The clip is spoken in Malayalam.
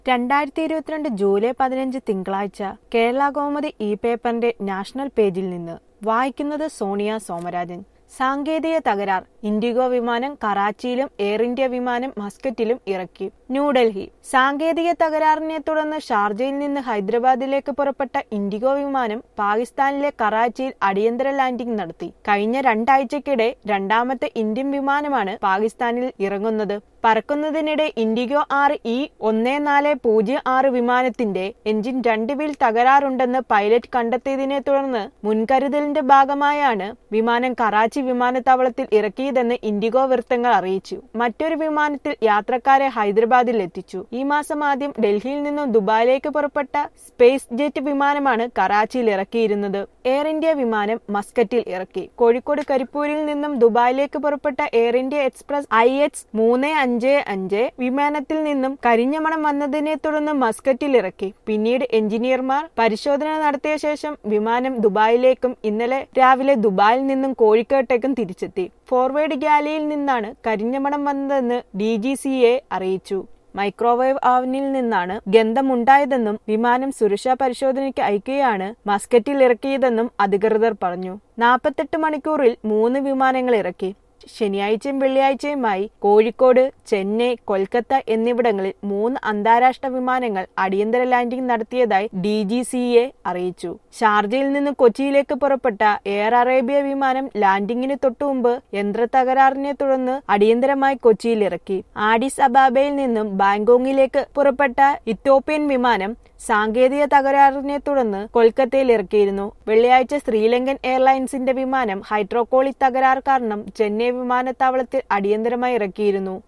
രണ്ടായിരത്തി ഇരുപത്തിരണ്ട് ജൂലൈ പതിനഞ്ച് തിങ്കളാഴ്ച കേരള കൗമുദി ഇ പേപ്പറിന്റെ നാഷണൽ പേജിൽ നിന്ന് വായിക്കുന്നത് സോണിയ സോമരാജൻ സാങ്കേതിക തകരാർ ഇൻഡിഗോ വിമാനം കറാച്ചിയിലും എയർ ഇന്ത്യ വിമാനം മസ്കറ്റിലും ഇറക്കി ന്യൂഡൽഹി സാങ്കേതിക തകരാറിനെ തുടർന്ന് ഷാർജയിൽ നിന്ന് ഹൈദരാബാദിലേക്ക് പുറപ്പെട്ട ഇൻഡിഗോ വിമാനം പാകിസ്ഥാനിലെ കറാച്ചിയിൽ അടിയന്തര ലാൻഡിംഗ് നടത്തി കഴിഞ്ഞ രണ്ടാഴ്ചക്കിടെ രണ്ടാമത്തെ ഇന്ത്യൻ വിമാനമാണ് പാകിസ്ഥാനിൽ ഇറങ്ങുന്നത് പറക്കുന്നതിനിടെ ഇൻഡിഗോ ആറ് ഇ ഒന്ന് നാല് പൂജ്യം ആറ് വിമാനത്തിന്റെ എഞ്ചിൻ രണ്ട് വീൽ തകരാറുണ്ടെന്ന് പൈലറ്റ് കണ്ടെത്തിയതിനെ തുടർന്ന് മുൻകരുതലിന്റെ ഭാഗമായാണ് വിമാനം കറാച്ചി വിമാനത്താവളത്തിൽ ഇറക്കിയതെന്ന് ഇൻഡിഗോ വൃത്തങ്ങൾ അറിയിച്ചു മറ്റൊരു വിമാനത്തിൽ യാത്രക്കാരെ ഹൈദരാബാദിൽ എത്തിച്ചു ഈ മാസം ആദ്യം ഡൽഹിയിൽ നിന്നും ദുബായിലേക്ക് പുറപ്പെട്ട സ്പേസ് ജെറ്റ് വിമാനമാണ് കറാച്ചിയിൽ ഇറക്കിയിരുന്നത് എയർ ഇന്ത്യ വിമാനം മസ്കറ്റിൽ ഇറക്കി കോഴിക്കോട് കരിപ്പൂരിൽ നിന്നും ദുബായിലേക്ക് പുറപ്പെട്ട Air India Express I H മൂന്ന് അഞ്ച് അഞ്ച് വിമാനത്തിൽ നിന്നും കരിഞ്ഞ മണം വന്നതിനെ തുടർന്ന് മസ്കറ്റിൽ ഇറക്കി പിന്നീട് എഞ്ചിനീയർമാർ പരിശോധന നടത്തിയ ശേഷം വിമാനം ദുബായിലേക്കും ഇന്നലെ രാവിലെ ദുബായിൽ നിന്നും കോഴിക്കോട്ടേക്കും തിരിച്ചെത്തി ഫോർവേഡ് ഗാലിയിൽ നിന്നാണ് കരിഞ്ഞ മണം വന്നതെന്ന് ഡി ജി സി എ അറിയിച്ചു മൈക്രോവേവ് ആവനിൽ നിന്നാണ് ഗന്ധമുണ്ടായതെന്നും വിമാനം സുരക്ഷാ പരിശോധനയ്ക്ക് അയക്കുകയാണ് മസ്കറ്റിൽ ഇറക്കിയതെന്നും അധികൃതർ പറഞ്ഞു നാൽപ്പത്തെട്ട് മണിക്കൂറിൽ മൂന്ന് വിമാനങ്ങൾ ഇറക്കി ശനിയാഴ്ചയും വെള്ളിയാഴ്ചയുമായി കോഴിക്കോട് ചെന്നൈ കൊൽക്കത്ത എന്നിവിടങ്ങളിൽ മൂന്ന് അന്താരാഷ്ട്ര വിമാനങ്ങൾ അടിയന്തര ലാൻഡിംഗ് നടത്തിയതായി ഡി ജി സി എ അറിയിച്ചു ഷാർജയിൽ നിന്ന് കൊച്ചിയിലേക്ക് പുറപ്പെട്ട എയർ അറേബ്യ വിമാനം ലാൻഡിംഗിന് തൊട്ടുമുമ്പ് യന്ത്ര തകരാറിനെ തുടർന്ന് അടിയന്തരമായി കൊച്ചിയിൽ ഇറക്കി ആഡിസ് അബാബയിൽ നിന്നും ബാങ്കോങ്ങിലേക്ക് പുറപ്പെട്ട ഇത്തോപ്യൻ വിമാനം സാങ്കേതിക തകരാറിനെ തുടർന്ന് കൊൽക്കത്തയിൽ ഇറക്കിയിരുന്നു വെള്ളിയാഴ്ച ശ്രീലങ്കൻ എയർലൈൻസിന്റെ വിമാനം ഹൈഡ്രോകോളിക് തകരാർ കാരണം ചെന്നൈ വിമാനത്താവളത്തിൽ അടിയന്തരമായി ഇറക്കിയിരുന്നു